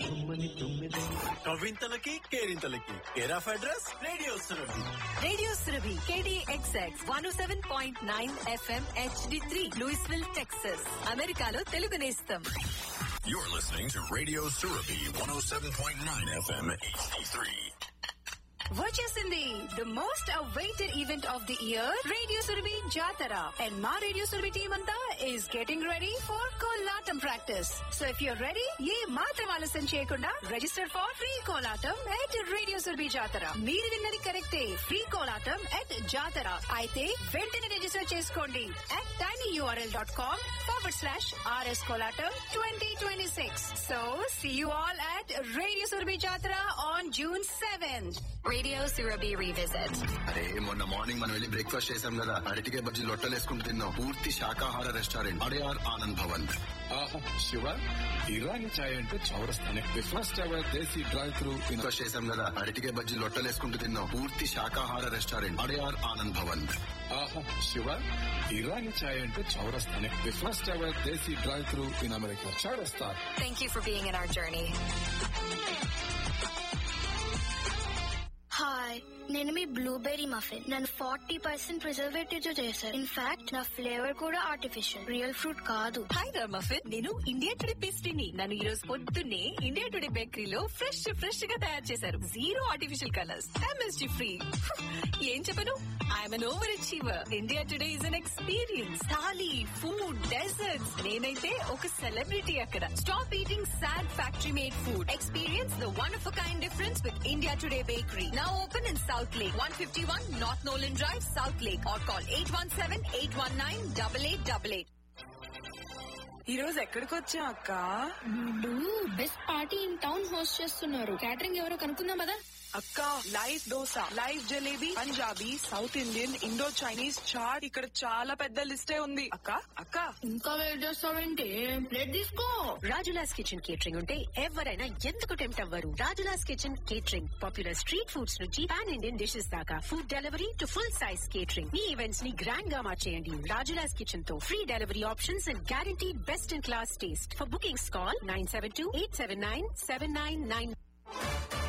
తుమ్మని తుమ్మిది కవింతలకి కేరింతలకి care of address radio Surabhi radio Surabhi KDXX one seven point nine FM HD three Louisville Texas అమెరికాలో తెలుగు నేస్తం You're listening to Radio Surabhi 107.9 FM HD3. వచ్చేసింది the most awaited event of the year radio Surabhi Jatara and మా radio Surabhi team అంతా is getting ready for Kolatam practice so if you're ready ఏ మాత్రం ఆలస్యం చేయకుండా register for free Kolatam at radio Surabhi Jatara మీరు విన్నది కరెక్టే ఫ్రీ కోలాటం ఎట్ జాతర అయితే వెంటనే రిజిస్టర్ చేసుకోండి at tiny URL dot com forward slash RS Kolatam twenty twenty six so see you all at radio Surabhi Jatara on June seventh radio Surabhi revisit అరే మొన్న మార్నింగ్ మనం వెళ్ళి బ్రేక్ఫాస్ట్ చేసాం కదా అరటికాయ బజ్జీ లొట్టలేసుకుంటూ తిన్నాం పూర్తి శాకాహార రెస్టారెంట్ అడయార్ ఆనంద్ భవన్ ఆహా శివ ఇరానీ ఛాయ్ అంటే చౌరస్తానే the first ever desi drive through in breakfast చేసాం కదా అరటికాయ బజ్జీ లొట్టలేసుకుంటూ తిన్నాం పూర్తి శాకాహార రెస్టారెంట్ అడయార్ ఆనంద్ భవన్ ఆహా శివ ఇరానీ ఛాయ్ అంటే చౌరస్తానే the first ever desi drive through in America చౌరస్తా Thank you for being in our journey. Hi నేను మీ బ్లూబెర్రీ మఫిన్ నన్ను ఫార్టీ పర్సెంట్ ప్రిజర్వేటివ్ తో చేశారు ఇన్ఫాక్ట్ నా ఫ్లేవర్ కూడా ఆర్టిఫిషియల్ రియల్ ఫ్రూట్ కాదు హాయ్ రా మఫిన్ నేను ఇండియా టుడే పేస్ట్రీని నన్ను ఈ రోజు పొద్దున్నే ఇండియా టుడే బేకరీలో ఫ్రెష్ ఫ్రెష్ గా తయారు చేశారు zero artificial colours MSG free ఏం చెప్పను I'm an over achiever India Today is an experience thali food desserts నేనైతే ఒక సెలబ్రిటీ అక్కడ stop eating sad factory made food experience the one of kind difference with India Today bakery now open in South Lake one fifty one North Nolan drive South Lake or call eight one seven eight one nine double eight double eight ఈ రోజు ఎక్కడికి వచ్చా అక్క వీళ్ళు best party in town host చేస్తున్నారు catering ఎవరో కనుక్కుందాం కదా అక్క live dosa live jalebi Punjabi South Indian Indo Chinese chaat ఇక్కడ చాలా పెద్ద లిస్టే ఉంది అక్క అక్క ఇంకా వెయిట్ చేస్తావేంటి ప్లేట్ తీసుకో రాజులాస్ కిచెన్ కేటరింగ్ ఉంటే ఎవరైనా ఎందుకు టెంప్ట్ అవ్వరు Rajulas kitchen catering popular street foods నుంచి పాన్ ఇండియన్ డిషెస్ దాకా food delivery to full size catering మీ ఈవెంట్స్ ని గ్రాండ్ గా మార్చేయండి రాజులాస్ కిచెన్ తో free delivery options and guarantee best in class taste for bookings call nine seven two eight seven nine seven nine nine